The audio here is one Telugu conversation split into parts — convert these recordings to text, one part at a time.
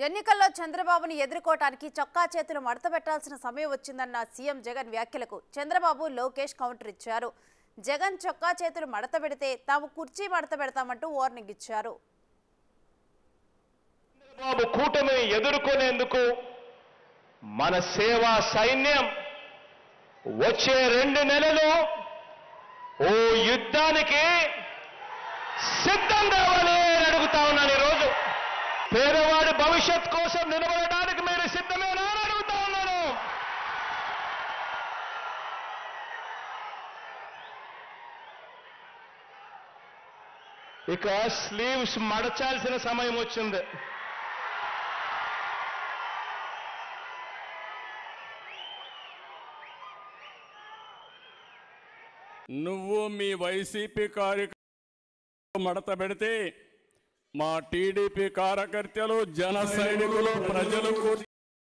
ఎన్నికల్లో చంద్రబాబుని ఎదుర్కోవటానికి చొక్కా చేతులు మడతపెట్టాల్సిన సమయం వచ్చిందన్న సీఎం జగన్ వ్యాఖ్యలకు చంద్రబాబు లోకేష్ కౌంటర్ ఇచ్చారు జగన్ చొక్కా చేతులు మడత పెడితే తాము కుర్చీ మడత పెడతామంటూ వార్నింగ్ ఇచ్చారు బాబు కూటమిని ఎదుర్కొనేందుకు మన సేవా సైన్యం వచ్చే రెండు నెలలు ఓ యుద్ధానికి సిద్ధం కావాలి అని అడుగుతా ఉన్నాను ఈరోజు పేదవాడి భవిష్యత్ కోసం నిలబడడానికి మీరు సిద్ధమేనా అని అడుగుతా ఉన్నాను ఇక స్లీవ్స్ మడచాల్సిన సమయం వచ్చింది నువ్వు మీ వైసీపీ కార్యకర్తలు మడత పెడితే మా టీడీపీ కార్యకర్తలు జన సైనికులు ప్రజలు కూర్చున్నారు.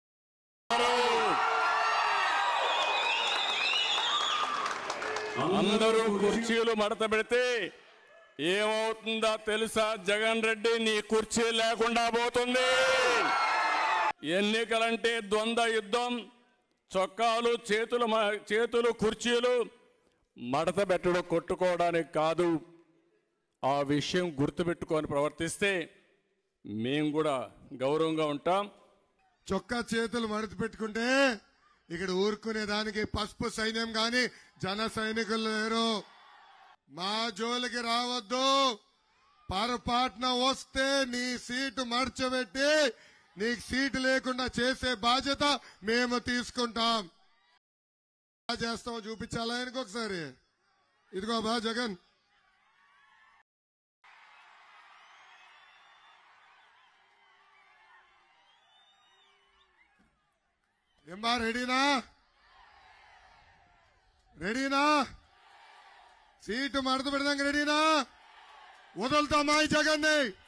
అందరూ కుర్చీలు మడత పెడితే ఏమవుతుందో తెలుసా జగన్ రెడ్డి నీ కుర్చీ లేకుండా పోతుంది ఎన్నికలంటే ద్వంద్వ యుద్ధం చొక్కాలు చేతులు మ- చేతులు కుర్చీలు మడత పెట్టడం కొట్టుకోవడానికి కాదు ఆ విషయం గుర్తుపెట్టుకొని ప్రవర్తిస్తే మేము కూడా గౌరవంగా ఉంటాం చొక్కా చేతులు మడత పెట్టుకుంటే ఇక్కడ ఊరుకునే దానికి పసుపు సైన్యం గాని జన సైనికులు లేరు మా జోలికి రావద్దు పొరపాటున వస్తే నీ సీటు మడచబెట్టి నీకు సీటు లేకుండా చేసే బాధ్యత మేము తీసుకుంటాం ఎలా చేస్తామో చూపించాలా ఆయనకు ఒకసారి ఇదిగో బా జగన్ ఏమ్మా రెడీనా రెడీనా సీటు మడత పెడదాం రెడీనా వదులుతామా ఈ జగన్ని